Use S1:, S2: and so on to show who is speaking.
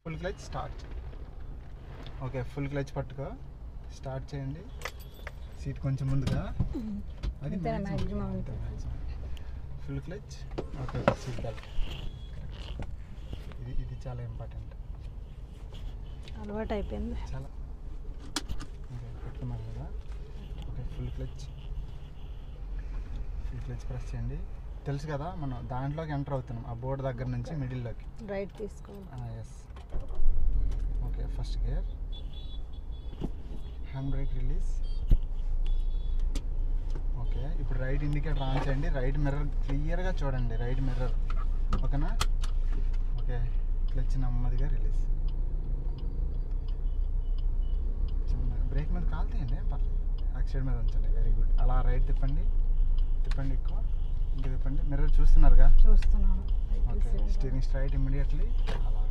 S1: Full clutch start okay full clutch పట్టుకో start చేయండి seat కొంచెం ముందుగా అది
S2: అంతేనా, maximum అంతే.
S1: Full clutch okay seat belt ఇది ఇది చాలా ఇంపార్టెంట్
S2: అలవాటు అయిపోయింది
S1: చాలా ఓకే పెట్టుకున్నాను కదా okay full clutch full clutch press చేయండి తెలుసు కదా మనం దాంట్లోకి ఎంటర్ అవుతున్నాం ఆ బోర్డు దగ్గర నుంచి మిడిల్లోకి
S2: రైట్ తీసుకోవాలి
S1: yes okay first gear hand brake release okay ఇప్పుడు రైట్ ఇండికేటర్ ఆన్ చేయండి రైట్ మిర్రర్ క్లియర్గా చూడండి రైట్ మిర్రర్ ఓకేనా ఓకే క్లచ్ నెమ్మదిగా రిలీజ్ చిన్న బ్రేక్ మీద కాలుతాయండి ఏం పర్లేదు యాక్సిడెంట్ మీద ఉంచండి వెరీ గుడ్ అలా రైట్ తిప్పండి తిప్పండి ఎక్కువ ఇంకా తిప్పండి మిర్రర్ చూస్తున్నారుగా
S2: చూస్తున్నాను Right
S1: ఓకే
S2: తీసేయండి.
S1: స్టీరింగ్ స్ట్రైట్ ఇమ్మీడియట్లీ అలా